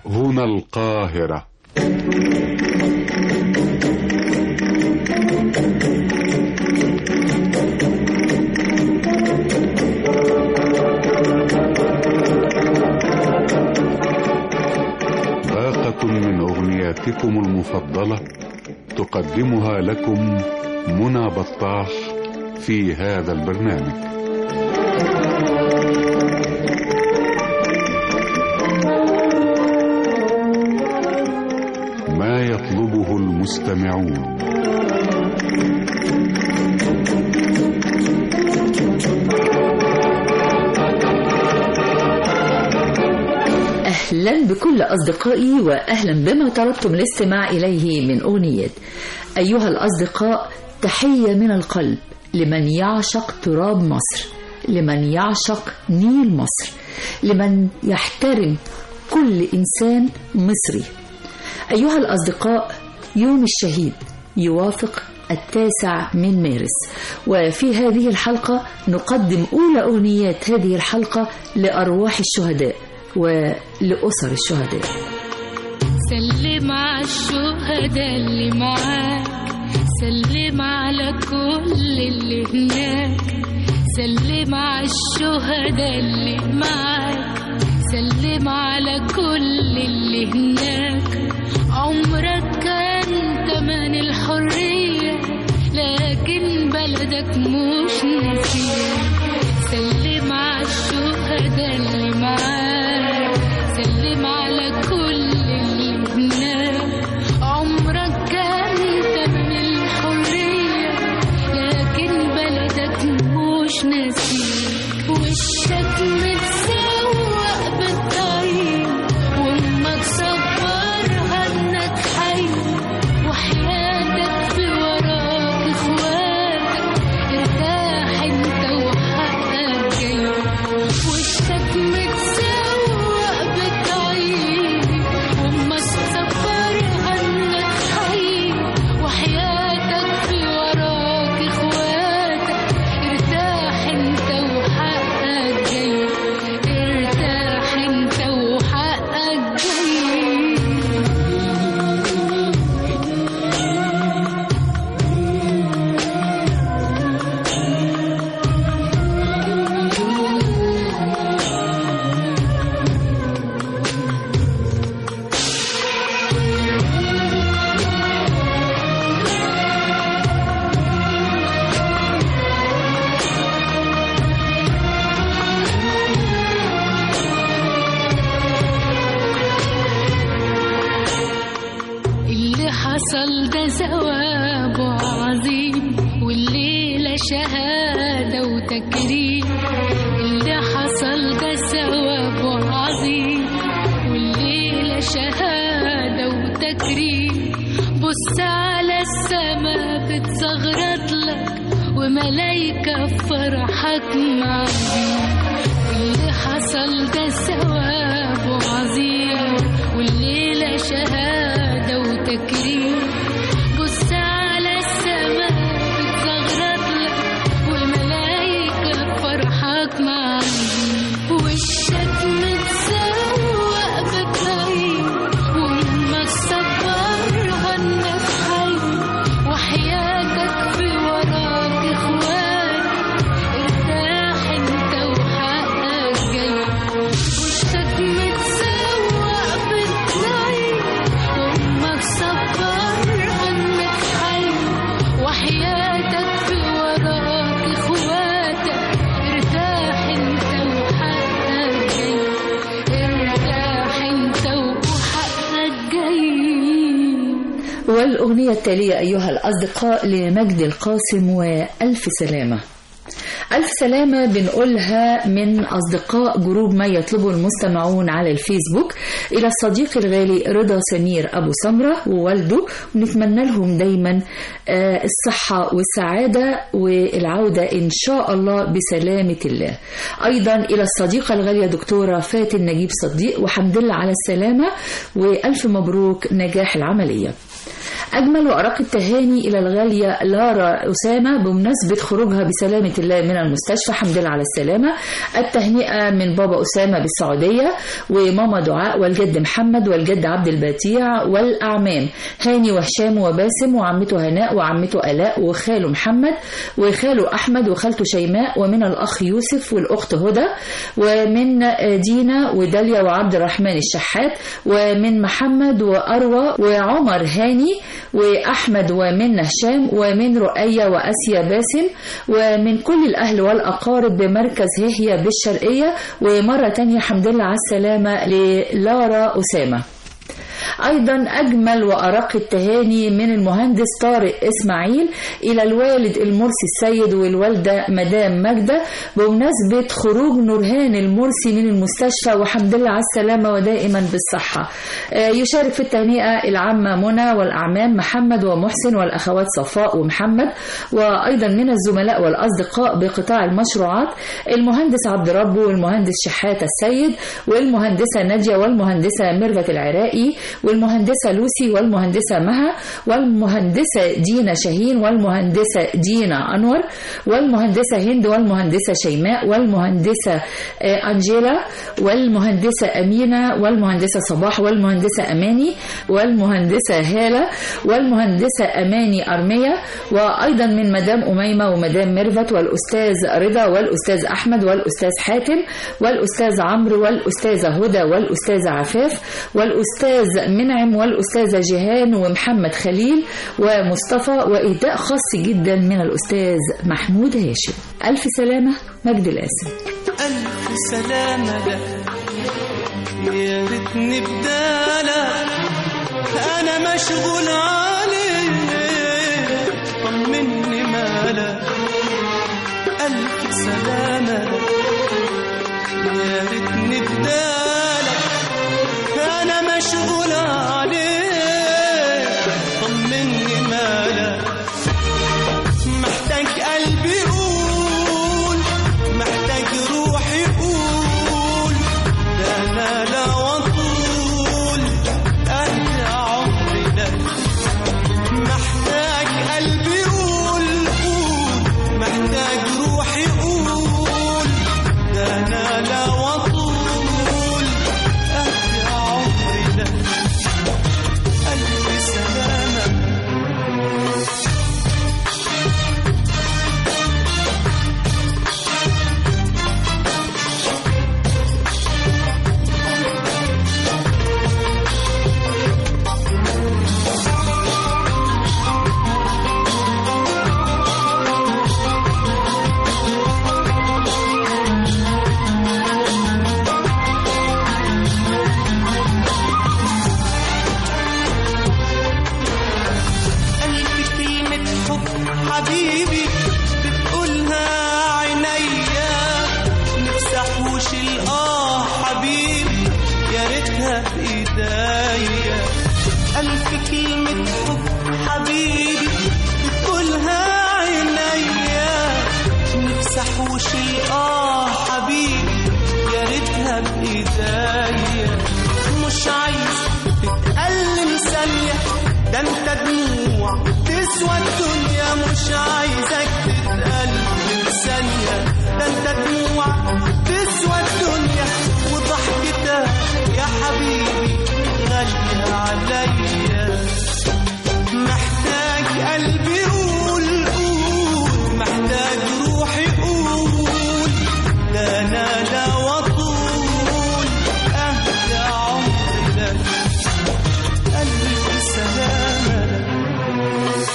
هنا القاهرة باقة من أغنياتكم المفضلة تقدمها لكم منى بطاح في هذا البرنامج ما يطلبه المستمعون أهلا بكل أصدقائي وأهلا بما طلبتم الاستماع إليه من أغنيات أيها الأصدقاء تحية من القلب لمن يعشق تراب مصر لمن يعشق نيل مصر لمن يحترم كل إنسان مصري أيها الأصدقاء يوم الشهيد يوافق التاسع من مارس وفي هذه الحلقة نقدم أولى أغنيات هذه الحلقة لأرواح الشهداء ولأسر الشهداء سلم على الشهداء اللي معاك سلم على كل اللي هناك سلم على الشهداء اللي معاك سلم على كل اللي هناك عمرك كان تمن الحرية لكن بلدك مش نسيك سلم على الشهداء اللي معاك سلم على كل اللي هناك عمرك كان تمن الحرية لكن بلدك مش نسيك وشك متسوق بالطريق وامك صبرها انك حي وحياتك في وراك اخواتك ارتاح انت وحقك جاي وشك متسوق بالطريق وامك صبرها انك حي وحياتك في وراك اخواتك ارتاح انت وحقك جاي ارتاح انت وحقك جاي اللي حصل ده ثوابه عظيم والليلة شهادة وتكريم اللي حصل ده ثوابه عظيم والليلة شهادة وتكريم بص على السما بتصغرط لك وملايكة في فرحك معاك اللي حصل ده ثوابه عظيم والليلة شهادة وتكريم بص على السماء بتصغرط لك والملايكة فرحك معاك وشك متسوق بطريق وامك صبرها انك حي وحياتك في وراك اخوات ارتاح انت وحقك جاي وشك متسوق بالطريق وامك صبرها انك حي وحياتك في وراك اخواتك ارتاح انت وحقك جاي ارتاح انت وحقك جاي والأغنية التالية أيها الأصدقاء لمجد القاسم وألف سلامة ألف سلامة بنقولها من أصدقاء جروب ما يطلبه المستمعون على الفيسبوك إلى الصديق الغالي رضا سمير أبو سمرة ووالده ونتمنى لهم دايما آه، الصحة والسعادة والعودة إن شاء الله بسلامة الله أيضا إلى الصديقة الغالية دكتورة فاتن نجيب صديق وحمد لله على السلامة وألف مبروك نجاح العملية أجمل وأرق التهاني إلى الغالية لارا أسامة بمناسبة خروجها بسلامة الله من المستشفى حمد لله على السلامة التهنئة من بابا أسامة بالسعودية وماما دعاء والجد محمد والجد عبد البتيع والأعمام هاني وهشام وباسم وعمته هناء وعمته آلاء وخاله محمد وخاله أحمد وخالته شيماء ومن الأخ يوسف والأخت هدى ومن دينا وداليا وعبد الرحمن الشحات ومن محمد وأروى وعمر هاني وأحمد ومن هشام ومن رؤية وأسيا باسم ومن كل الأهل والأقارب بمركز هيهية بالشرقية ومرة تانية حمد لله على السلامة للارا أسامة أيضا أجمل وأرق التهاني من المهندس طارق إسماعيل إلى الوالد المرسي السيد والوالدة مدام ماجدة بمناسبة خروج نورهان المرسي من المستشفى وحمد لله على السلامة ودائما بالصحة آه، يشارك في التهنئة العمة منى والأعمام محمد ومحسن والأخوات صفاء ومحمد وأيضا من الزملاء والأصدقاء بقطاع المشروعات المهندس عبد ربه والمهندس شحاتة السيد والمهندسة نادية والمهندسة ميرفت العراقي والمهندسة لوسي والمهندسة مها والمهندسة دينا شاهين والمهندسة دينا أنور والمهندسة هند والمهندسة شيماء والمهندسة آه، أنجيلا والمهندسة أمينة والمهندسة صباح والمهندسة أماني والمهندسة هالة والمهندسة أماني أرمية وأيضا من مدام أميمة ومدام ميرفت والأستاذ رضا والأستاذ أحمد والأستاذ حاتم والأستاذ عمرو والأستاذة هدى والأستاذة عفاف والأستاذ منعم والأستاذة جيهان ومحمد خليل ومصطفى وإهداء خاص جدا من الأستاذ محمود هاشم ألف سلامة مجد القاسم ألف سلامة لك يا ريتني بدالك أنا مشغول عليك طمني مالك ألف سلامة لك يا ريتني بدالك أنا مشغول عليك طمني مالك محتاج قلبي يقول محتاج روحي يقول ده انا لا وطول قد عمري لك محتاج قلبي يقول قول محتاج روحي يقول ده انا لا وطول قد عمري لك ألف سلامة ألف كلمة حب حبيبي بتقولها عينيا نفسي أحوش الآه حبيبي يا ريتها في إيديا ألف كلمة حب حبيبي بتقولها عينيا نفسي أحوش الآه حبيبي يا ريتها بإيديا مش عايز تتألم ثانية ده انت دموع تسوى الدنيا مش عايزك تتألم ثانية ده انت دموع تسوى الدنيا وضحكتك يا حبيبي غالية عليا محتاج قلبي يقول قول محتاج روحي قول ده انا لا وطول اهدى عمري لك ألف سلامة لك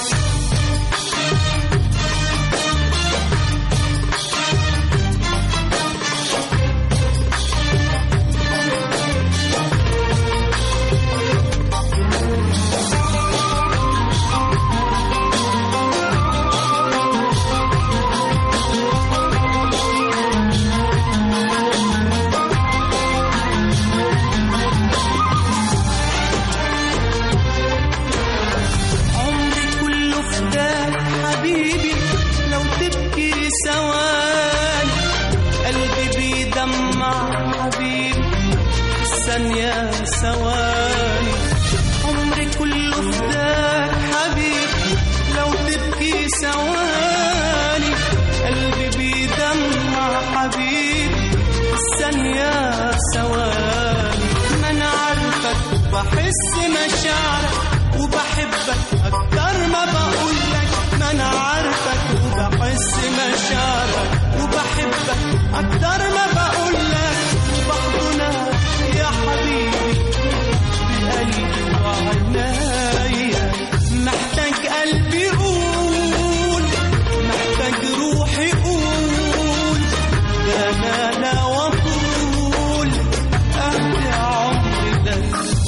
وبحس مشاعرك وبحبك أكتر ما بقولك ما أنا عارفك وبحس مشاعرك وبحبك أكتر ما بقولك وبحضنك يا حبيبي بقلبي وعنايا محتاج قلبي يقول محتاج روحي يقول ده أنا لا وطول أهدي عمري ده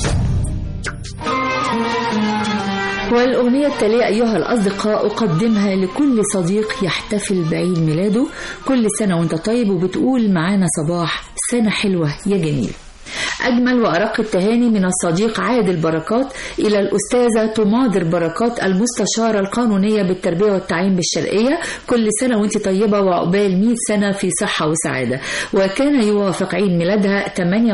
والأغنية التالية أيها الأصدقاء أقدمها لكل صديق يحتفل بعيد ميلاده كل سنة وانت طيب وبتقول معانا صباح سنة حلوة يا جميل أجمل وأرق التهاني من الصديق عادل بركات إلى الأستاذة تماضر بركات المستشارة القانونية بالتربية والتعليم بالشرقية كل سنة وانت طيبة وعقبال 100 سنة في صحة وسعادة وكان يوافق عيد ميلادها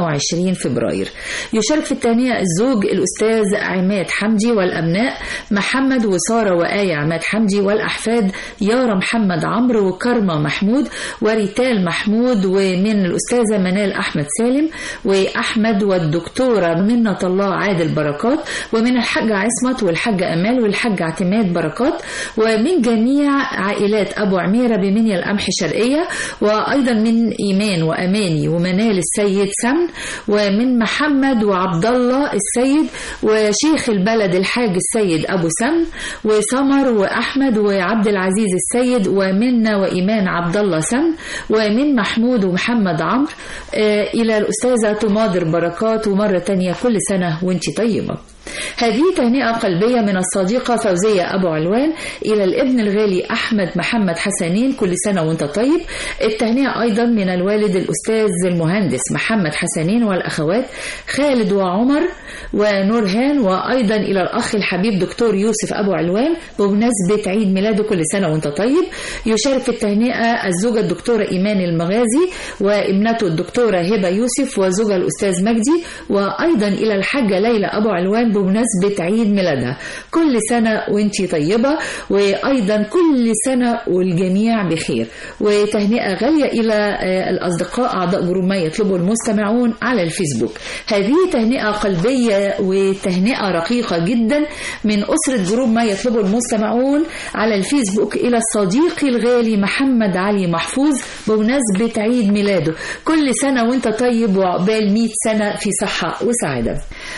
28 فبراير يشارك في التهنئة الزوج الأستاذ عماد حمدي والأبناء محمد وسارة وآية عماد حمدي والأحفاد يارا محمد عمرو وكرمة محمود وريتال محمود ومن الأستاذة منال أحمد سالم وأحمد والدكتورة منة الله عادل بركات ومن الحاجة عصمت والحاجة أمال والحاجة اعتماد بركات ومن جميع عائلات أبو عميرة بمنيا القمح شرقية وأيضا من إيمان وأماني ومنال السيد سمن ومن محمد وعبد الله السيد وشيخ البلد الحاج السيد أبو سمن وسمر وأحمد وعبد العزيز السيد ومنة وإيمان عبد الله سمن ومن محمود ومحمد عمرو آه، إلى الأستاذة تماضر بركات ومرة تانية كل سنة وانت طيبة هذه تهنئة قلبية من الصديقة فوزية أبو علوان إلى الابن الغالي أحمد محمد حسنين كل سنة وانت طيب التهنئة أيضا من الوالد الأستاذ المهندس محمد حسنين والأخوات خالد وعمر ونورهان وأيضا إلى الأخ الحبيب دكتور يوسف أبو علوان بمناسبة عيد ميلاده كل سنة وانت طيب يشارك في التهنئة الزوجة الدكتورة إيمان المغازي وابنته الدكتورة هبة يوسف وزوجها الأستاذ مجدي وأيضا إلى الحاجة ليلى أبو علوان بمناسبة عيد ميلادها كل سنة وانتي طيبة وأيضا كل سنة والجميع بخير وتهنئة غالية إلى آه، الأصدقاء أعضاء جروب ما يطلبه المستمعون على الفيسبوك هذه تهنئة قلبية وتهنئة رقيقة جدا من أسرة جروب ما يطلبه المستمعون على الفيسبوك إلى صديقي الغالي محمد علي محفوظ بمناسبة عيد ميلاده كل سنة وانت طيب وعقبال 100 سنة في صحة وسعادة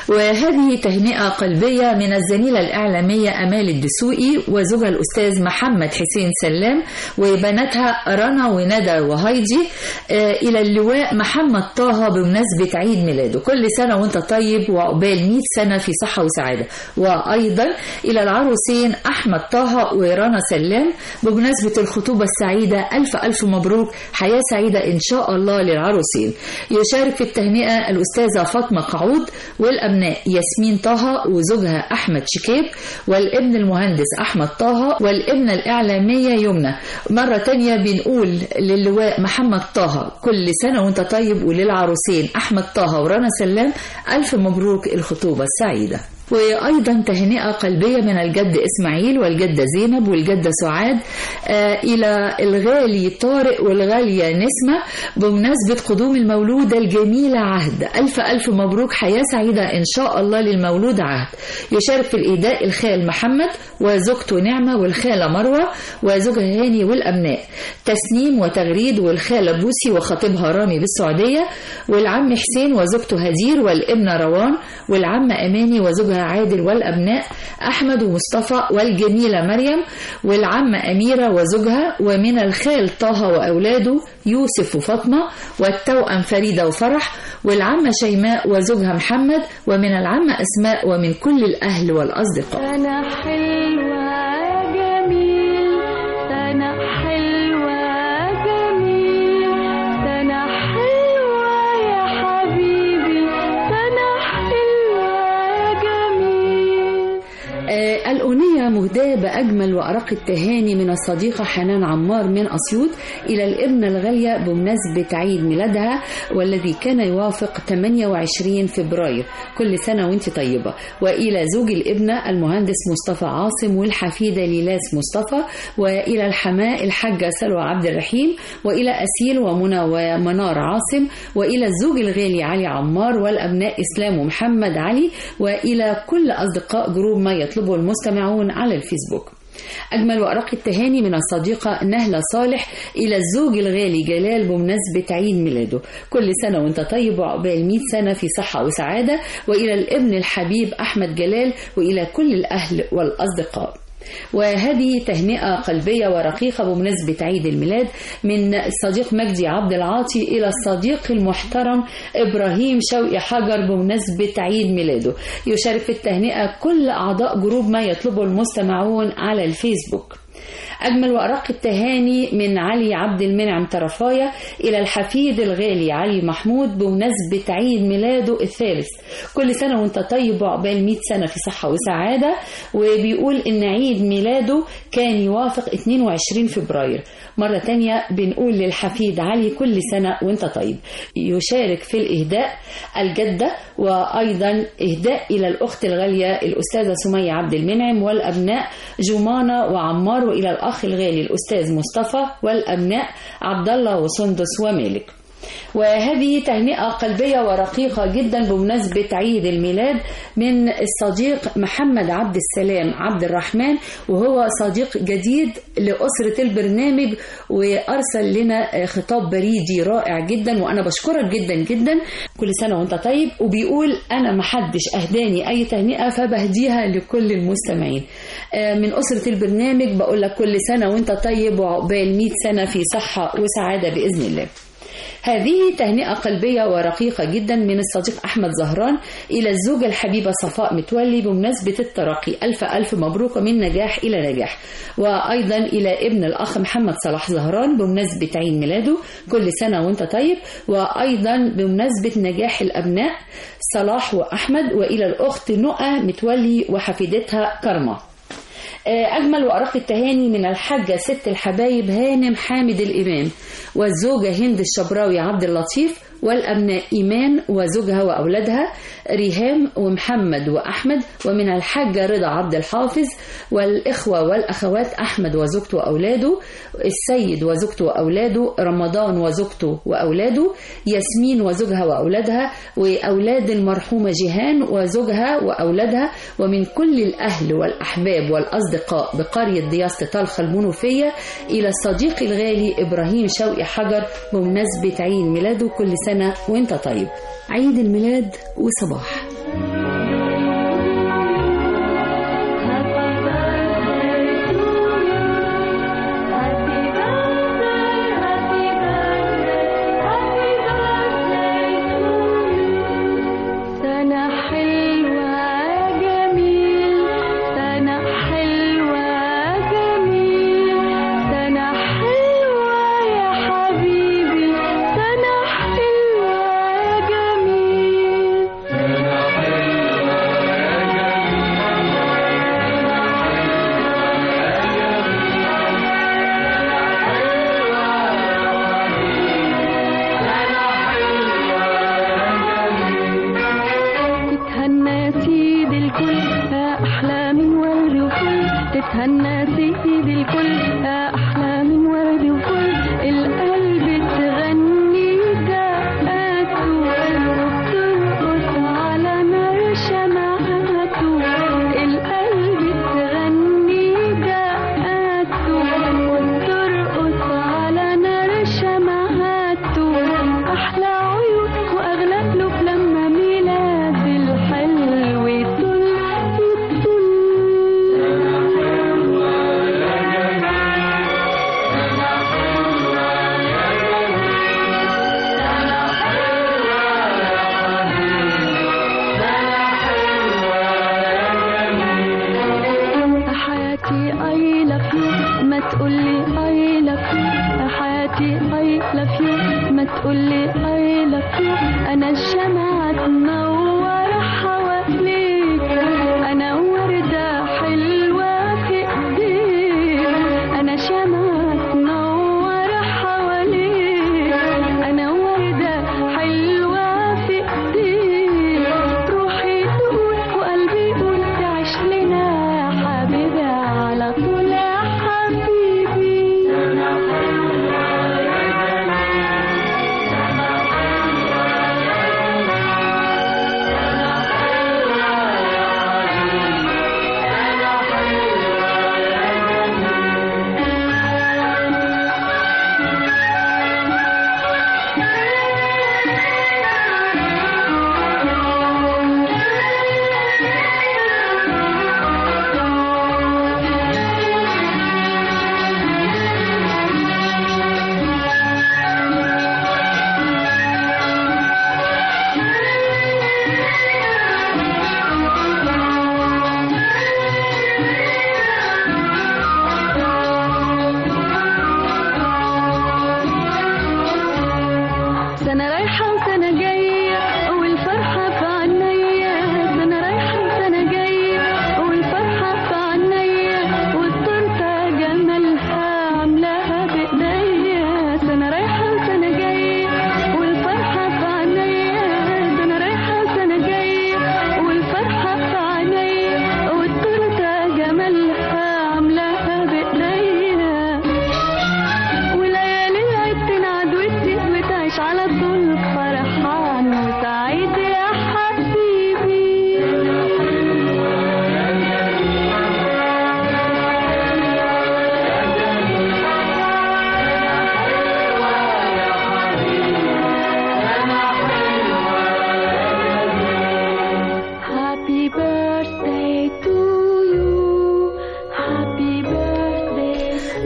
وهذه تهنئة قلبية من الزميلة الإعلامية أمال الدسوقي وزوجها الأستاذ محمد حسين سلام وبناتها رنا وندى وهايدي آه، إلى اللواء محمد طه بمناسبة عيد ميلاده كل سنة وانت طيب وعقبال 100 سنة في صحة وسعادة وأيضا إلى العروسين أحمد طه ورنا سلام بمناسبة الخطوبة السعيدة ألف ألف مبروك حياة سعيدة إن شاء الله للعروسين يشارك في التهنئة الأستاذة فاطمة قعود والأبناء ياسمين طه وزوجها أحمد شكيب والابن المهندس أحمد طه والابنة الإعلامية يمنى مرة تانية بنقول للواء محمد طه كل سنة وانت طيب وللعروسين أحمد طه ورنا سلام ألف مبروك الخطوبة السعيدة وأيضا تهنئة قلبية من الجد إسماعيل والجدة زينب والجدة سعاد آه إلى الغالي طارق والغالية نسمة بمناسبة قدوم المولودة الجميلة عهد ألف ألف مبروك حياة سعيدة إن شاء الله للمولود عهد يشارك في الإيداء الخال محمد وزوجته نعمة والخالة مروة وزوجها هاني والأبناء تسنيم وتغريد والخالة بوسي وخطيبها رامي بالسعودية والعم حسين وزوجته هدير والابنة روان والعم أماني وزوجها عادل والأبناء أحمد ومصطفى والجميلة مريم والعم أميرة وزوجها ومن الخال طه وأولاده يوسف وفاطمة والتوأم فريدة وفرح والعمة شيماء وزوجها محمد ومن العمة أسماء ومن كل الأهل والأصدقاء أنا حلوة جميل أنا حلوة جميل أنا حلوة يا حبيبي أنا حلوة جميل آه، الأغنية مهداة بأجمل وأرق التهاني من الصديقة حنان عمار من أسيوط إلى الابنة الغالية بمناسبة عيد ميلادها والذي كان يوافق 28 فبراير كل سنة وانت طيبة وإلى زوج الابنة المهندس مصطفى عاصم والحفيدة ليلاس مصطفى وإلى الحماء الحاجة سلوى عبد الرحيم وإلى أسيل ومنى ومنار عاصم وإلى الزوج الغالي علي عمار والأبناء إسلام ومحمد علي وإلى كل أصدقاء جروب ما يطلبه المستمعون على الفيسبوك أجمل وأرق التهاني من الصديقة نهلة صالح إلى الزوج الغالي جلال بمناسبة عيد ميلاده كل سنة وانت طيب وعقبال 100 سنة في صحة وسعادة وإلى الابن الحبيب أحمد جلال وإلى كل الأهل والأصدقاء وهذه تهنئة قلبية ورقيقة بمناسبة عيد الميلاد من الصديق مجدي عبد العاطي إلى الصديق المحترم إبراهيم شوقي حجر بمناسبة عيد ميلاده يشارك في التهنئة كل أعضاء جروب ما يطلبه المستمعون على الفيسبوك أجمل وأرق التهاني من علي عبد المنعم طرفاية إلى الحفيد الغالي علي محمود بمناسبة عيد ميلاده الثالث كل سنة وانت طيب وعقبال 100 سنة في صحة وسعادة وبيقول إن عيد ميلاده كان يوافق 22 فبراير مرة تانية بنقول للحفيد علي كل سنة وانت طيب يشارك في الإهداء الجدة وأيضا إهداء إلى الأخت الغالية الأستاذة سمية عبد المنعم والأبناء جمانة وعمار وإلى الأخ الغالي الأستاذ مصطفى والأبناء عبد الله وسندس ومالك وهذه تهنئة قلبية ورقيقة جدا بمناسبة عيد الميلاد من الصديق محمد عبد السلام عبد الرحمن وهو صديق جديد لأسرة البرنامج وأرسل لنا خطاب بريدي رائع جدا وأنا بشكرك جدا جدا كل سنة وأنت طيب وبيقول أنا محدش أهداني أي تهنئة فبهديها لكل المستمعين من أسرة البرنامج بقول لك كل سنة وأنت طيب وعقبال 100 سنة في صحة وسعادة بإذن الله هذه تهنئة قلبية ورقيقة جدا من الصديق أحمد زهران إلى الزوجة الحبيبة صفاء متولي بمناسبة الترقي ألف ألف مبروك من نجاح إلى نجاح وأيضا إلى ابن الأخ محمد صلاح زهران بمناسبة عيد ميلاده كل سنة وانت طيب وأيضا بمناسبة نجاح الأبناء صلاح وأحمد وإلى الأخت نؤى متولي وحفيدتها كرمة أجمل وأرق التهاني من الحاجة ست الحبايب هانم حامد الإمام والزوجة هند الشبراوي عبد اللطيف والأبناء إيمان وزوجها وأولادها ريهام ومحمد وأحمد ومن الحاجة رضا عبد الحافظ والإخوة والأخوات أحمد وزوجته وأولاده السيد وزوجته وأولاده رمضان وزوجته وأولاده ياسمين وزوجها وأولادها وأولاد المرحومة جيهان وزوجها وأولادها ومن كل الأهل والأحباب والأصدقاء بقرية دياسة طلخة المنوفية إلى الصديق الغالي إبراهيم شوقي حجر بمناسبة عيد ميلاده كل سنة وانت طيب عيد الميلاد وصباح سنة حلوة جميل سنة حلوة جميل سنة حلوة يا حبيبي سنة حلوة جميل تتهنى سيد الكل يا أحلى من ورد وفل تتهنى سيد الكل يا أحلى من ورد وفل القلب تغني دقاته وبترقص على نار شمعاته القلب تغني دقاته وبترقص على نار شمعاته أحلى عيون وأغلى قلوب لما ميلاد الحلو يطل يطل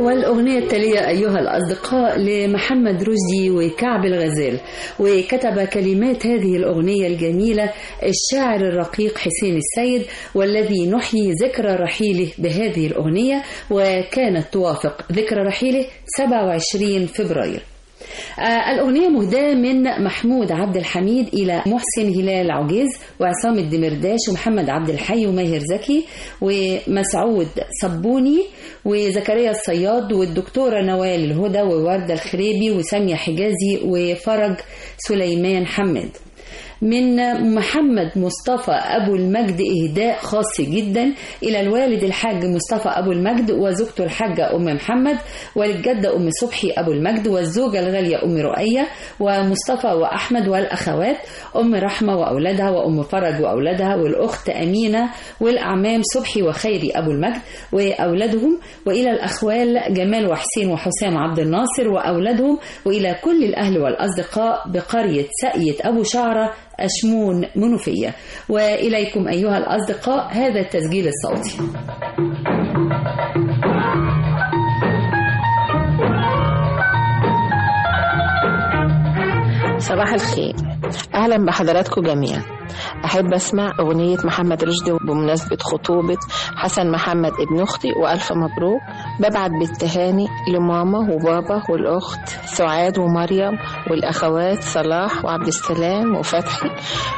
والأغنية التالية أيها الأصدقاء لمحمد رشدي وكعب الغزال وكتب كلمات هذه الأغنية الجميلة الشاعر الرقيق حسين السيد والذي نحيي ذكرى رحيله بهذه الأغنية وكانت توافق ذكرى رحيله 27 فبراير آه الأغنية مهداة من محمود عبد الحميد إلى محسن هلال عجيز وعصام الدمرداش ومحمد عبد الحي وماهر زكي ومسعود صبوني وزكريا الصياد والدكتورة نوال الهدى ووردة الخريبي وسامية حجازي وفرج سليمان حماد من محمد مصطفى أبو المجد إهداء خاص جدا إلى الوالد الحاج مصطفى أبو المجد وزوجته الحاجة أم محمد والجدة أم صبحي أبو المجد والزوجة الغالية أم رؤية ومصطفى وأحمد والأخوات أم رحمة وأولادها وأم فرج وأولادها والأخت أمينة والأعمام صبحي وخيري أبو المجد وأولادهم وإلى الأخوال جمال وحسين وحسام عبد الناصر وأولادهم وإلى كل الأهل والأصدقاء بقرية سقية أبو شعرة أشمون منوفية وإليكم أيها الأصدقاء هذا التسجيل الصوتي صباح الخير أهلا بحضراتكم جميعا أحب أسمع أغنية محمد رشدي بمناسبة خطوبة حسن محمد ابن أختي وألف مبروك ببعت بالتهاني لماما وبابا والأخت سعاد ومريم والأخوات صلاح وعبد السلام وفتحي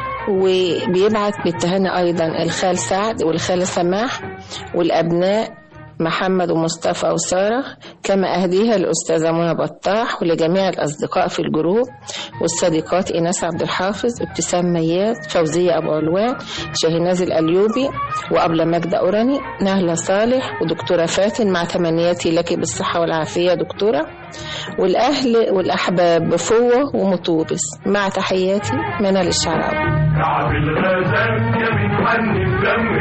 وبيبعت بالتهاني أيضا الخال سعد والخالة سماح والأبناء محمد ومصطفى وسارة كما أهديها الأستاذة منى بطاح ولجميع الأصدقاء في الجروب والصديقات إيناس عبد الحافظ ابتسام ميات فوزية أبو علوان شاهناز الأليوبي وأبلة مجدة أوراني نهلة صالح ودكتورة فاتن مع تمنياتي لك بالصحة والعافية دكتورة والأهل والأحباب بفوة ومطوبس مع تحياتي منال الشعراوي كعب الغزال يا بنحني بدم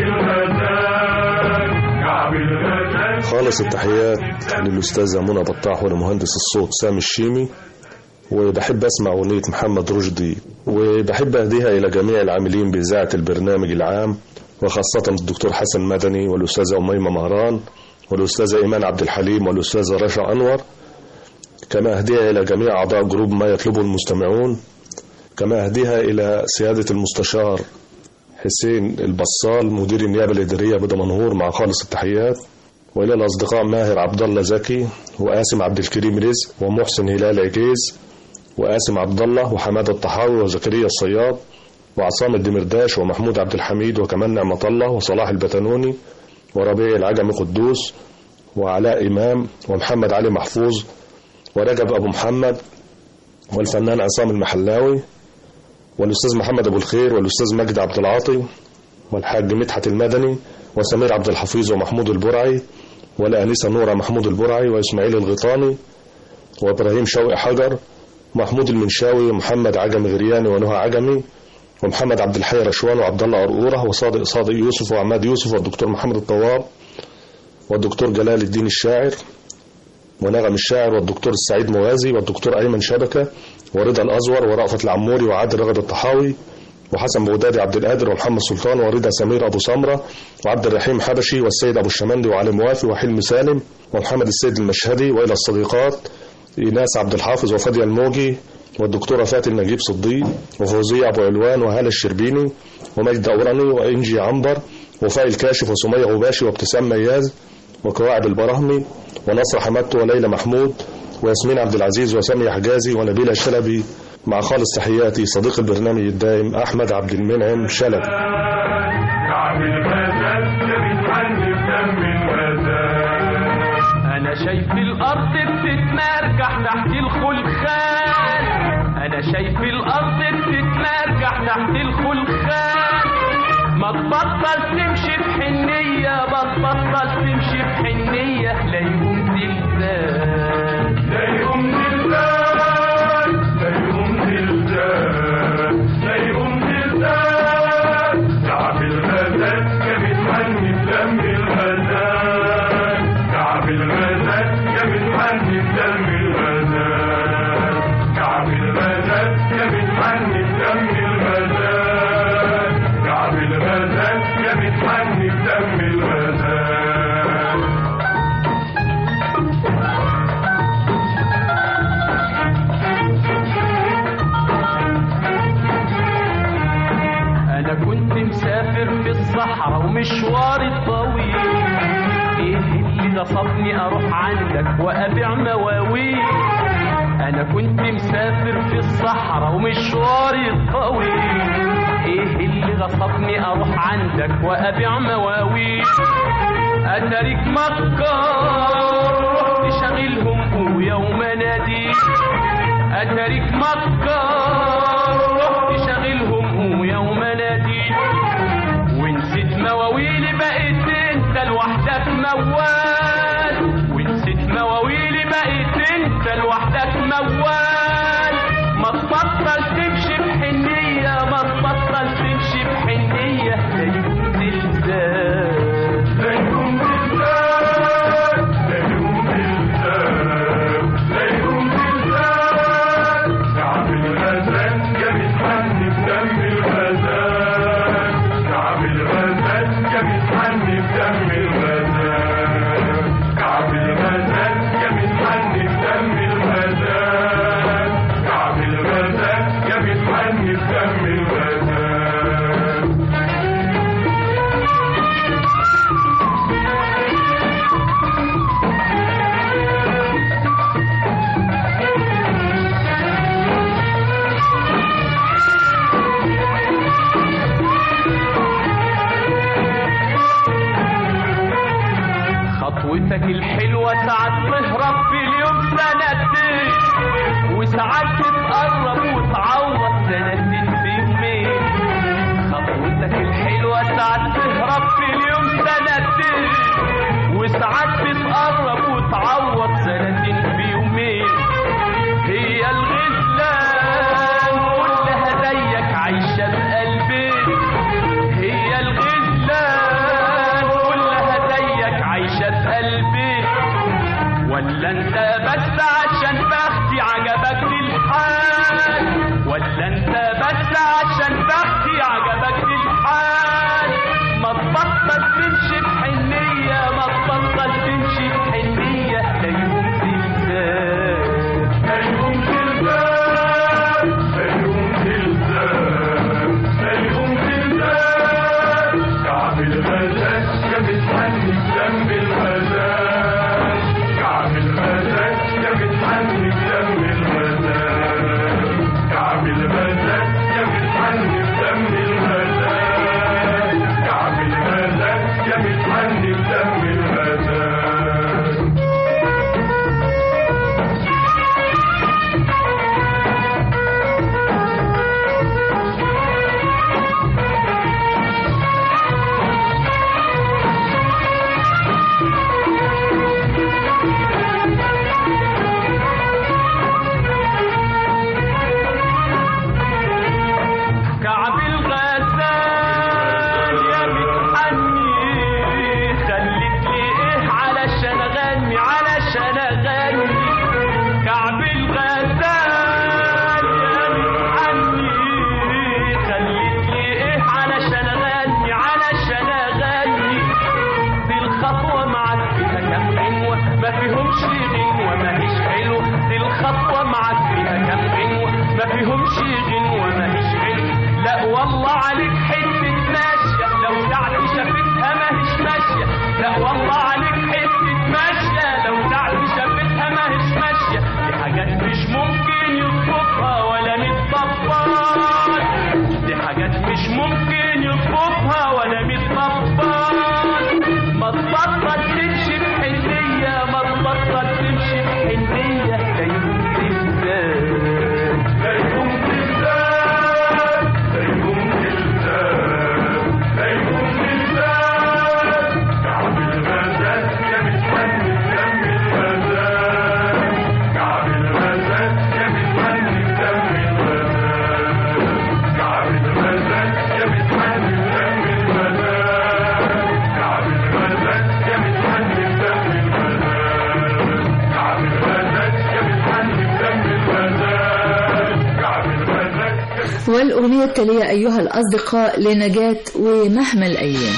الغزال كعب الغزال خالص التحيات للأستاذة منى بطاح ولمهندس الصوت سامي الشيمي وبحب أسمع أغنية محمد رشدي وبحب أهديها إلى جميع العاملين بإذاعة البرنامج العام وخاصة الدكتور حسن مدني والأستاذة أميمة مهران والأستاذة إيمان عبد الحليم والأستاذة رشا أنور كما أهديها إلى جميع أعضاء جروب ما يطلبه المستمعون كما أهديها إلى سيادة المستشار حسين البصال مدير النيابة الإدارية بدمنهور مع خالص التحيات وإلى الأصدقاء ماهر عبد الله زكي وقاسم عبد الكريم رزق ومحسن هلال عجيز وقاسم عبد الله وحماد الطحاوي وزكريا الصياد وعصام الدمرداش ومحمود عبد الحميد وكمان نعمة الله وصلاح البتنوني وربيع العجمي قدوس وعلاء إمام ومحمد علي محفوظ ورجب أبو محمد والفنان عصام المحلاوي والأستاذ محمد أبو الخير والأستاذ مجد عبد العاطي والحاج مدحت المدني وسمير عبد الحفيظ ومحمود البرعي والآنسة نورة محمود البرعي وإسماعيل الغيطاني وإبراهيم شوقي حجر محمود المنشاوي ومحمد عجمي غرياني ونهى عجمي ومحمد عبد الحي رشوان وعبد الله قرقوره وصادق صادق يوسف وعماد يوسف والدكتور محمد الطواب والدكتور جلال الدين الشاعر ونغم الشاعر والدكتور السعيد موازي والدكتور أيمن شبكة ورضا الأزور ورأفت العموري وعادل رغد الطحاوي وحسن بغدادي عبد القادر ومحمد سلطان ورضا سمير أبو سمرة وعبد الرحيم حبشي والسيد أبو الشمندي وعلي موافي وحلم سالم ومحمد السيد المشهدي وإلى الصديقات إيناس عبد الحافظ وفادية الموجي والدكتورة فاتن نجيب صديق وفوزية أبو علوان وهالة الشربيني ومجد أوراني وإنجي عنبر وفاء الكاشف وسمية غباشي وابتسام مياز وكواعب البراهمي ونصر حمدت وليلى محمود وياسمين عبد العزيز وسامية حجازي ونبيلة شلبي مع خالص تحياتي صديق البرنامج الدائم أحمد عبد المنعم شلبي كعب الغزال يا بنحني بدم الغزال انا شايف الارض بتتمرجح تحت الخلخال انا شايف الارض بتتمرجح تحت الخلخال ما تبطل تمشي بحنية بتبطل تمشي بحنية لا يقوم تلزان لا يقوم زلزال لا يقوم زلزال لا يقوم زلزال كعب الغزال يا بنحني بدم الغزال كعب الغزال يا بنحني بدم الغزال كعب الغزال يا بنحني بدم الغزال كعب الغزال يا بنحني بدم الغزال الصحراء ومشواري الطويل ايه اللي غصبني اروح عندك وابيع مواويل انا كنت مسافر في الصحراء ومشواري الطويل ايه اللي غصبني اروح عندك وابيع مواويل اتاريك مكار رحت شاغلهم ويوم نادي اتاريك مكار رحت شاغلهم ويوم نادي ونسيت مواويلي بقيت انت لوحدك موال ونسيت مواويلي بقيت انت لوحدك موال ما تبطل تمشي بحنية ما تبطل تمشي بحنية لا يكون زلزال لا يكون زلزال لا يكون زلزال لا يكون زلزال كعب الغزال يا بتحني بدم الغزال كعب الغزال يا بتحني بدم الغزال كعب الغزال يا بتحني بدم الغزال كعب الغزال يا بتحني بدم الغزال خطوتك الحلوة ساعات تهرب في اليوم سنتين وساعات تتقرب وتعوض سنتين في يومين خطوتك الحلوة ساعات تهرب في اليوم سنتين وساعات تتقرب وتعوض سنتين في يومين هي الغزلان كلها زيك عايشة بقلبي هي الغزلان كلها زيك عايشة بقلبي ولا انت بس عشان بختي عجبك الحال ولا انت بس عشان بختي عجبك الحال ما تبطل تمشي بحنية ما تبطل تمشي بحنية لا يوم زلزال لا يكون زلزال لا يكون زلزال لا يكون زلزال كعب الغزال يا بتحني بدم الغزال كعب الغزال يا بتحني بدم الغزال كعب الغزال يا بتحني بدم الغزال كعب الغزال يا بتحني بدم الغزال كعب الغزال يا بتحني خليت لي ايه علشان اغني علشان اغني كعب الغزال يا بتحني خليت لي ايه علشان اغني علشان اغني دي الخطوة معاك فيها كام غنوة ما فيهمش غنوة ما هيش حلوة دي الخطوة معاك فيها كام غنوة ما فيهمش غنوة ما هيش حلوة لا والله عليك حتة ماشية لو ساعتي شافتها ما هيش ماشية لا والله عليك حتة ماشية لو ساعتي شافتها ما هيش ماشية دي حاجات مش ممكن يطلبها ولا متطبقات دي حاجات مش ممكن يطلبها ولا متطبقات ما تبطل تمشي بحنية ما تبطل تمشي بحنية لا يمكن ازاي لا يكون زلزال لا يكون زلزال لا يكون زلزال كعب الغزال يا بتحني بدم الغزال كعب الغزال يا بتحني بدم الغزال كعب الغزال يا بتحني بدم الغزال كعب الغزال يا بتحني بدم الغزال كعب الغزال يا بتحني بدم الغزال كعب الغزال والأغنية التالية أيها الأصدقاء لنجاة ومهما الأيام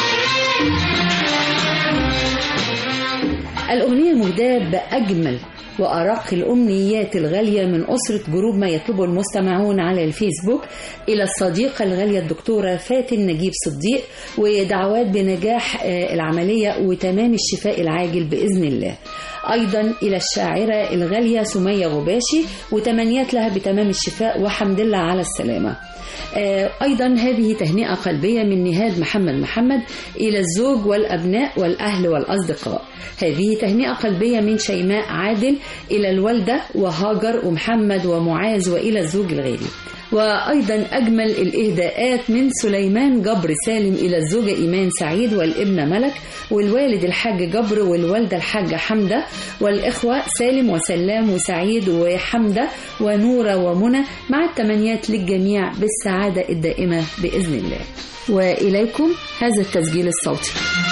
الأغنية مهداة بأجمل وأرق الأمنيات الغالية من أسرة جروب ما يطلبه المستمعون على الفيسبوك إلى الصديقة الغالية الدكتورة فاتن نجيب صديق ودعوات بنجاح آه، العملية وتمام الشفاء العاجل بإذن الله أيضا إلى الشاعرة الغالية سمية غباشي وتمنيات لها بتمام الشفاء وحمد لله على السلامة آه، أيضا هذه تهنئة قلبية من نهاد محمد محمد إلى الزوج والأبناء والأهل والأصدقاء هذه تهنئة قلبية من شيماء عادل إلى الوالدة وهاجر ومحمد ومعاذ وإلى الزوج الغالي وأيضا أجمل الإهداءات من سليمان جبر سالم إلى الزوجة إيمان سعيد والابنة ملك والوالد الحاج جبر والوالدة الحاجة حمدة والإخوة سالم وسلام وسعيد وحمدة ونورة ومنى مع التمنيات للجميع بالسعادة الدائمة بإذن الله وإليكم هذا التسجيل الصوتي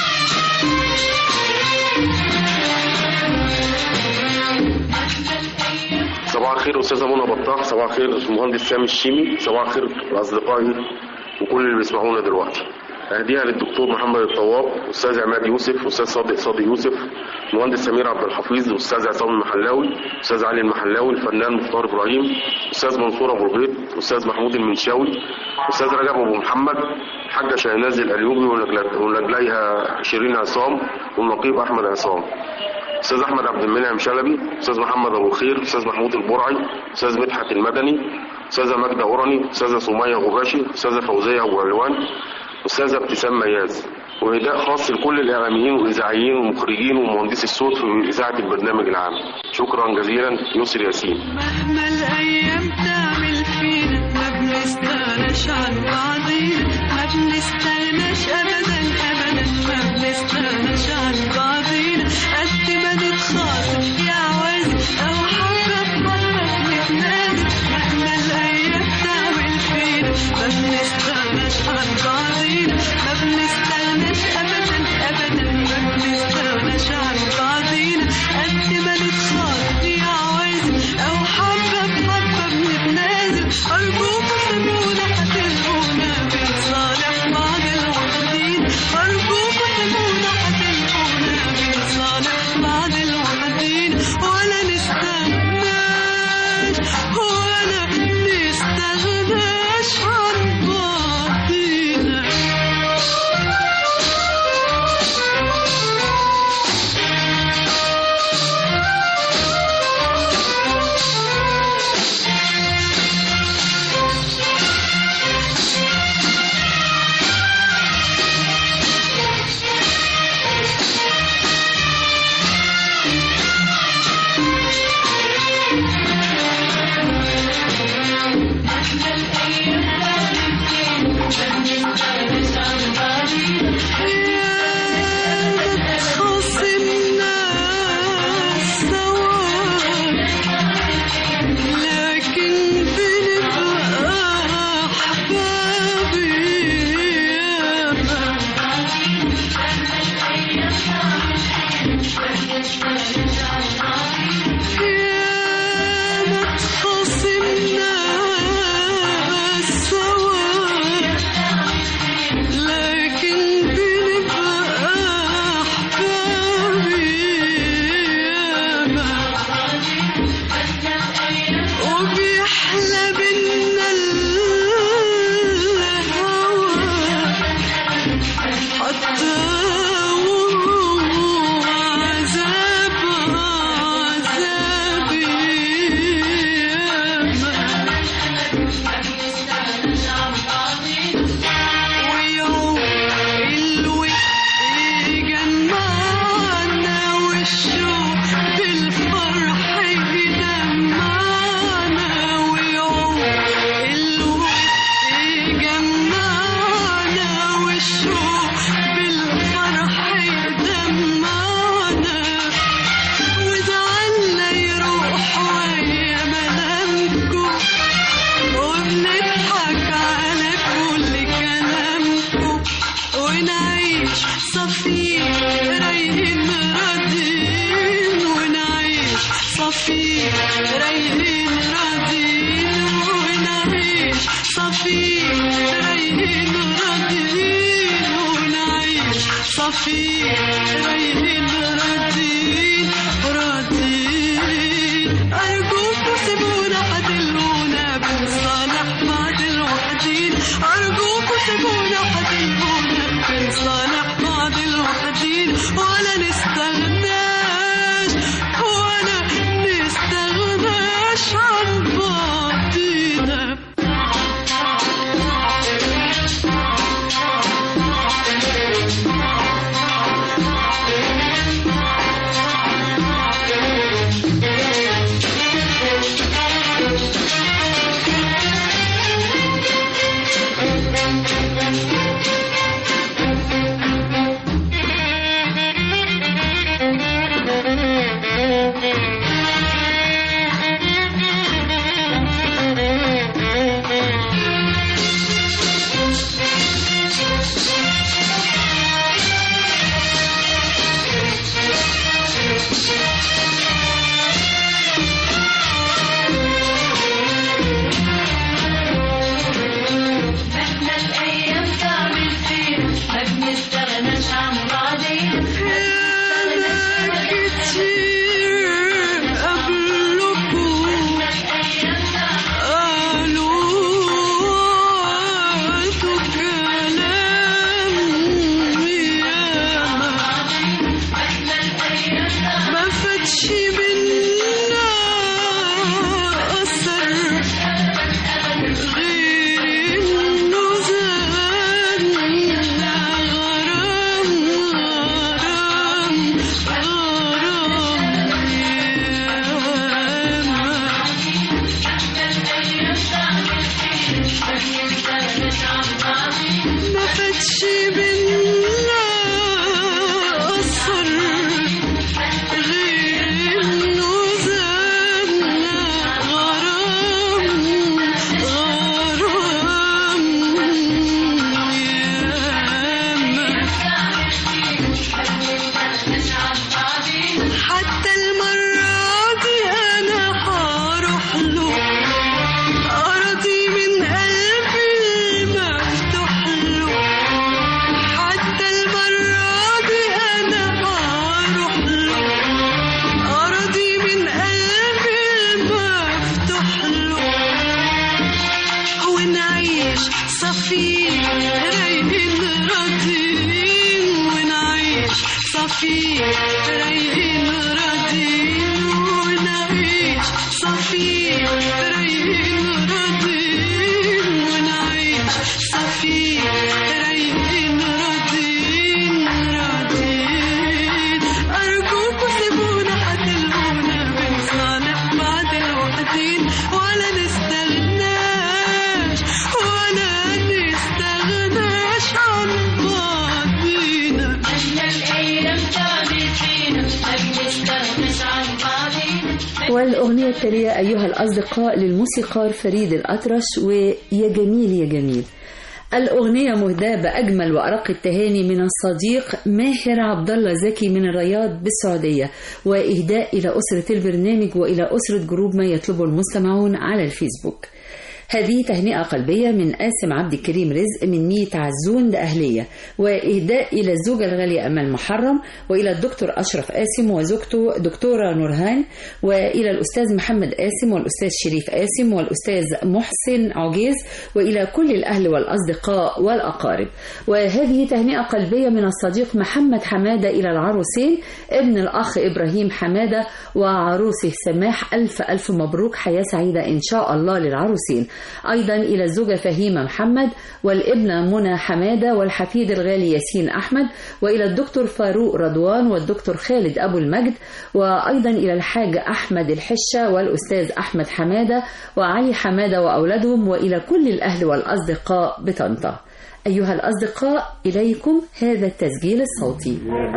صباح الخير استاذه منى بطاح صباح الخير المهندس سامي الشيمي صباح الخير لاصدقائي وكل اللي بيسمعونا دلوقتي اهديها للدكتور محمد الطواب استاذ عماد يوسف استاذ صادق صادق يوسف المهندس سمير عبد الحفيظ استاذ عصام المحلاوي استاذ علي المحلاوي الفنان مختار ابراهيم استاذ منصور ابو الغيط استاذ محمود المنشاوي استاذ رجب ابو محمد حاجه شاهناز الاليوبي ونجلا- ونجليها شيرين عصام والنقيب احمد عصام استاذ احمد عبد المنعم شلبي استاذ محمد ابو الخير استاذ محمود البرعي استاذ مدحت المدني استاذه ماجده اوراني استاذه سميه غباشي استاذه فوزيه ابو علوان استاذه ابتسام مياز وهداء خاص لكل الاعلاميين والاذاعيين والمخرجين ومهندسي الصوت في اذاعه البرنامج العام شكرا جزيلا يسر ياسين مهما الايام تعمل فينا ما بنستغناش عن بعضينا ما بنستغناش ابدا ابدا ما بنستغناش عن بعضينا قد ما نتخاطب يا عوازي او حبه بحبه نتنادي مهما الايام تعمل فينا ما بنستغناش عن بعضينا ما بنستغناش ابدا ابدا ما بنستغناش عن بعضينا قد ما نتخاطب يا عوازي او حبه بحبه بنتنازل ارجوكوا سيبونا هتلقونا بنصالح بعض الوحدين ارجوكوا سيبونا هتلقونا بنصالح بعض الوحدين ولا نستغناش ولا نستغناش عن بعضينا خصمنا سوا لكن بنبقى أحبابي يا ما تخاصمنا سوا لكن بنبقى أحبابي ياما وبيحلى بينا الهوى حتى وهو عذاب عذابي ويوم الود يجمعنا والشوق بالفرح يجمعنا ويوم الود يجمعنا والشوق بالفرح يجمعنا وزعلنا يروح ويا ملامكم وبنضحك على كل كلامكم ونعيش صفير رايقين راضيين ونعيش صفير رايقين راضيين ونعيش صفير رايقين راضيين ونعيش صفير رايقين راضيين راضيين أرجوكوا سيبونا حتلقونا بنصالح بعض الوحدين ولا نستغناش ولا نستغناش عن بعضينا احنا الايام تعمل فينا ما بنستغناش عن بعضينا أنا كتير قبلكوا قالوا قالوا كلام ياما ما فاتش منا أثر غير إنه زادنا غرام غرام غرام ياما ما فاتش منا أثر غير إنه زادنا غرام غرام ياما حتى المرة دي أنا هروح له أرضي من قلبي المفتوح له حتى المرة دي أنا هروح له أرضي من قلبي المفتوح له ونعيش صفين رايقين راضيين ونعيش صفين رايقين راضيين ونعيش صفين رايقين راضيين ونعيش صفين رايقين راضيين راضيين أرجوكوا سيبونا حتلقونا بنصالح بعض الوحدين ولا نستغناش ولا نستغناش عن بعضينا احنا الايام تعمل فينا ما بنستغناش عن بعضينا والأغنية التالية أيها الأصدقاء للموسيقار فريد الأطرش ويا جميل يا جميل الأغنية مهداة بأجمل وأرق التهاني من الصديق ماهر عبد الله زكي من الرياض بالسعودية وإهداء إلى أسرة البرنامج وإلى أسرة جروب ما يطلبه المستمعون على الفيسبوك هذه تهنئة قلبية من قاسم عبد الكريم رزق من مية عزون لأهلية وإهداء إلى الزوجة الغالية أمل محرم وإلى الدكتور أشرف قاسم وزوجته دكتورة نورهان وإلى الأستاذ محمد قاسم والأستاذ شريف قاسم والأستاذ محسن عجيز وإلى كل الأهل والأصدقاء والأقارب وهذه تهنئة قلبية من الصديق محمد حمادة إلى العروسين ابن الأخ إبراهيم حمادة وعروسه سماح ألف ألف مبروك حياة سعيدة إن شاء الله للعروسين أيضا إلى الزوجة فهيمة محمد والابنة منى حمادة والحفيد الغالي ياسين أحمد وإلى الدكتور فاروق رضوان والدكتور خالد أبو المجد وأيضا إلى الحاج أحمد الحشة والأستاذ أحمد حمادة وعلي حمادة وأولادهم وإلى كل الأهل والأصدقاء بطنطا أيها الأصدقاء إليكم هذا التسجيل الصوتي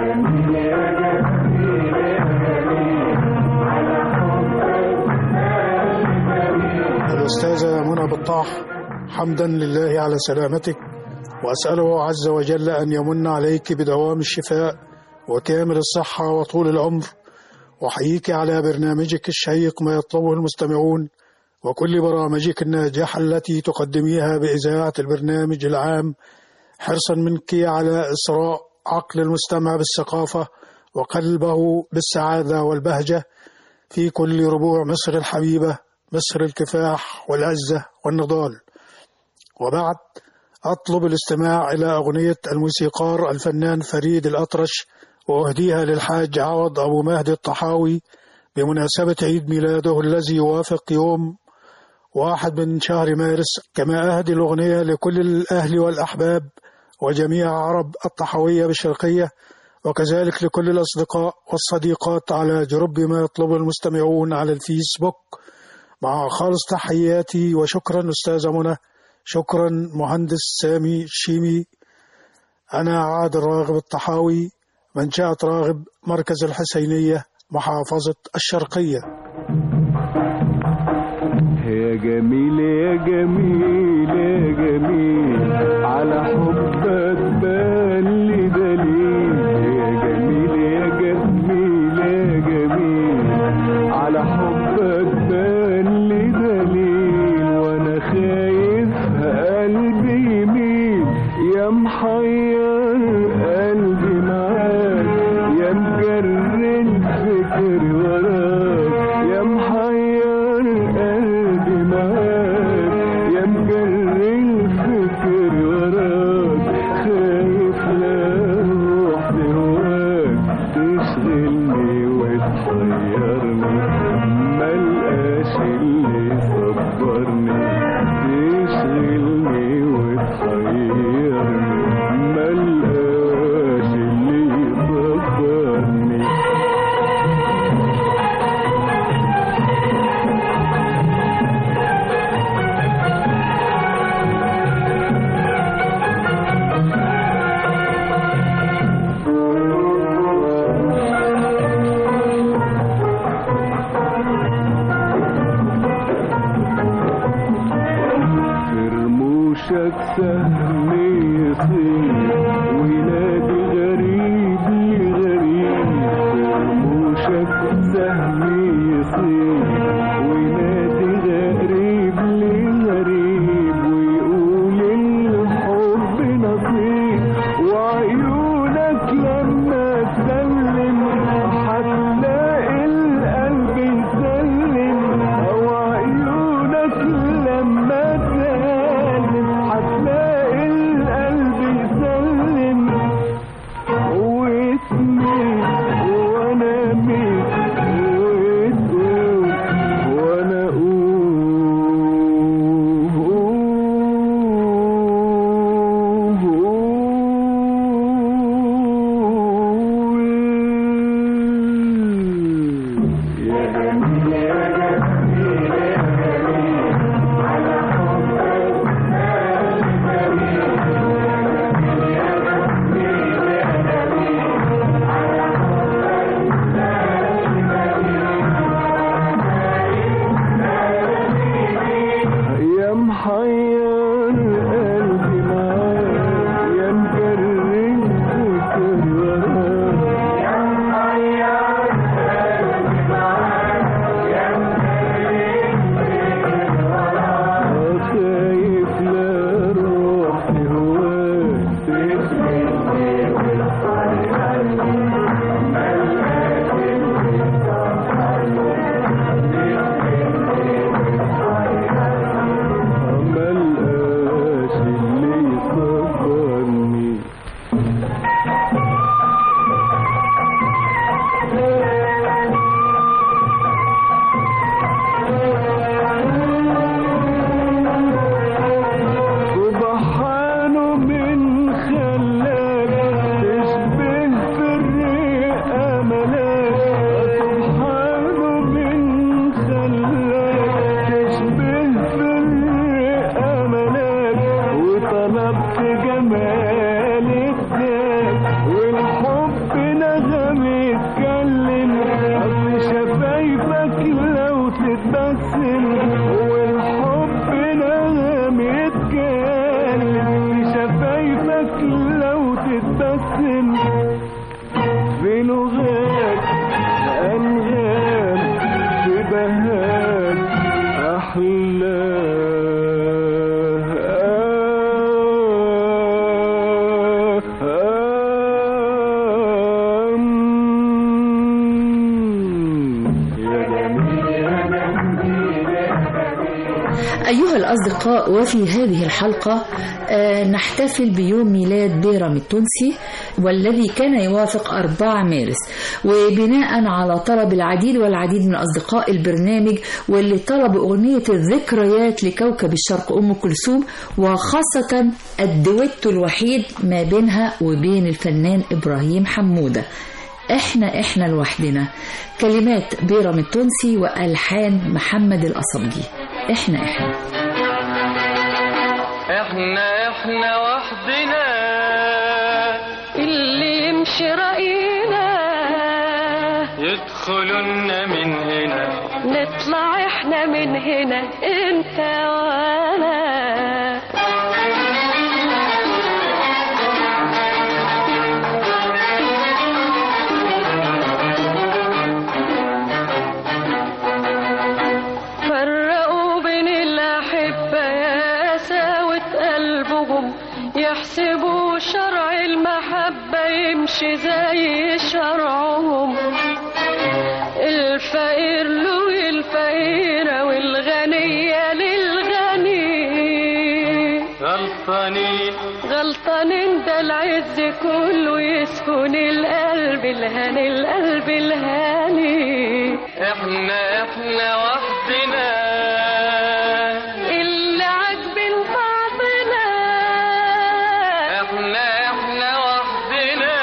الأستاذة منى بطاح حمدا لله على سلامتك وأسأله عز وجل أن يمن عليك بدوام الشفاء وكامل الصحة وطول العمر وأحييك على برنامجك الشيق ما يطلبه المستمعون وكل برامجك الناجحة التي تقدميها بإذاعة البرنامج العام حرصا منك على إسراء عقل المستمع بالثقافة وقلبه بالسعادة والبهجة في كل ربوع مصر الحبيبة مصر الكفاح والعزة والنضال وبعد أطلب الاستماع إلى أغنية الموسيقار الفنان فريد الأطرش وأهديها للحاج عوض أبو مهدي الطحاوي بمناسبة عيد ميلاده الذي يوافق يوم واحد من شهر مارس كما أهدي الأغنية لكل الأهل والأحباب وجميع عرب الطحاوية بالشرقية وكذلك لكل الأصدقاء والصديقات على جرب ما يطلب المستمعون على الفيسبوك مع خالص تحياتي وشكرا أستاذة منى شكرا مهندس سامي الشيمي أنا عادل راغب الطحاوي منشأة راغب مركز الحسينية محافظة الشرقية يا جميل يا جميل يا جميل على حبك بان لي دليل يا جميل يا جميل يا جميل على حبك بان لي دليل وانا خايف قلبي يميل يا محير قلبي معاك يا مجر الفكر وراك يا محير قلبي معاك يا مجر الفكر وراك خايف لا روح هواك تشغلني وتحيرني ملقاش اللي يصبرني تشغلني وتحيرني ملقاش اللي يصبرني في رموشك سهم يصير ولادي غريب لغريب في رموشك سهم يصير ولادي غريب لغريب ويقول الحب نصيب وعيونك لما تسلم هتلاقي القلب يسلم او عيونك لما تسلم هتلاقي القلب يسلم واسمي وانا مين وتقول وانا اقول يا جميل يا جميل يا جميل على حبك يا محير قلبي معاك يا مجرد فكر وراك يا محير قلبي معاك يا مجرد فكر وراك خايف لا روح هواك تسمعني وتحيرني ملقاش اللي ملقاش اللي يصبرني سبحانه من خلاك تشبه في الرئة ملاك سبحانه من خلاك تشبه في الرئة ملاك وطلبت جمال الذات والحب نغم يتكلم أصل شفايفك لو تتبسم والحب نغم يتكلم في شفايفك لو تتبسم في لغات أنغام في بهات أحلام يا جميل يا جميل يا جميل أيها الأصدقاء وفي هذه الحلقة آه، نحتفل بيوم ميلاد بيرام التونسي والذي كان يوافق 4 مارس وبناء على طلب العديد والعديد من أصدقاء البرنامج واللي طلبوا أغنية الذكريات لكوكب الشرق أم كلثوم وخاصة الدويتو الوحيد ما بينها وبين الفنان إبراهيم حمودة احنا احنا لوحدنا كلمات بيرام التونسي والحان محمد القصبجي احنا احنا احنا احنا وحدنا اللي يمشي رأينا يدخلنا من هنا نطلع احنا من هنا انت وانا فرقوا بين الأحبة يا ساوة قلبهم يحسبوا شرع المحبة يمشي زي شرعهم الفقير له الفقيرة والغنية للغني غلطانين غلطانين ده العز كله يسكن القلب الهاني القلب الهاني احنا احنا وحدنا اللي عاجبين بعضنا احنا احنا وحدنا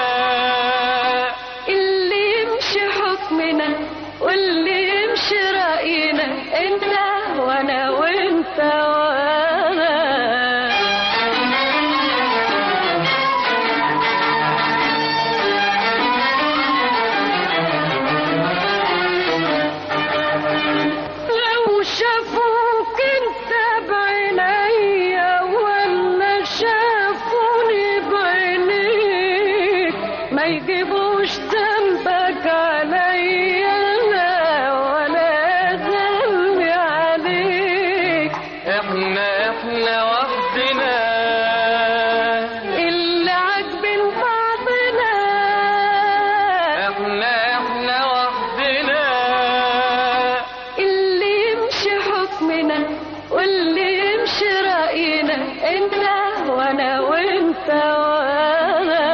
اللي يمشي حكمنا واللي يمشي رأينا انت وانا وانت وانا لو شافوك انت بعينيا ولا شافوني بعينيك ما يجيبوش ذنبك عليا لا ولا ذنبي عليك احنا احنا وحدنا اللي عاجبين بعضنا احنا احنا وحدنا اللي يمشي حكمنا واللي يمشي رأينا انت وانا وانت وانا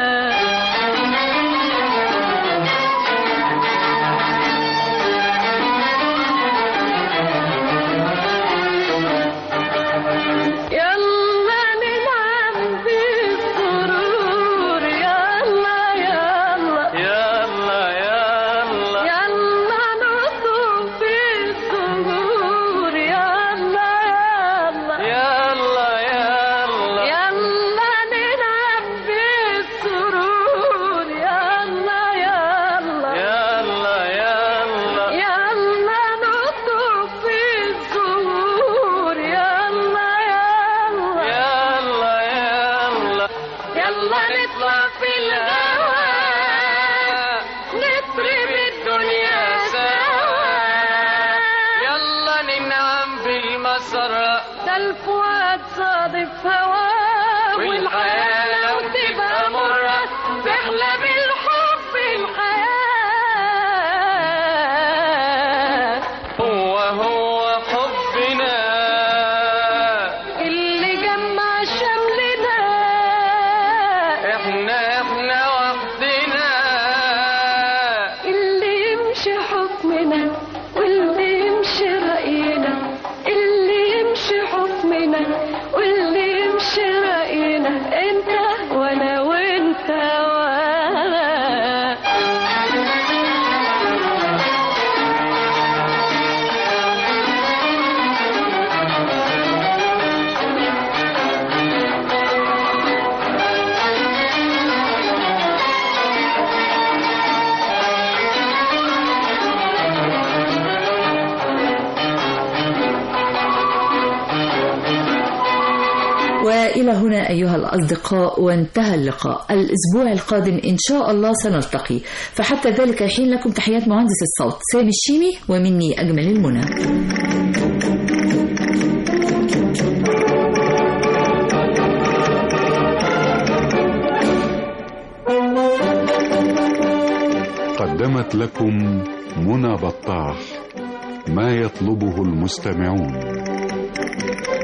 يلا ننعم بالسرور يلا يلا يلا يلا يلا نطوف بالزهور يلا يلا يلا يلا يلا ننعم بالسرور يلا يلا يلا يلا يلا نطوف بالزهور يلا يلا يلا يلا يلا نطلع في الهوا نطرب الدنيا سوا يلا ننعم بالمسرة ده الفؤاد صادف هواه والحياة لو تبقى مرة تحلى بالحب الحياة هو هو حبنا اللي جمع شملنا احنا احنا وحدنا اللي يمشي حكمنا واللي يمشي رأينا اللي يمشي حكمنا واللي يمشي رأينا انت وانا وانت وانا وإلى هنا أيها الأصدقاء وانتهى اللقاء الأسبوع القادم إن شاء الله سنلتقي فحتى ذلك الحين لكم تحيات مهندس الصوت سامي الشيمي ومني أجمل المنى قدمت لكم منى بطاح ما يطلبه المستمعون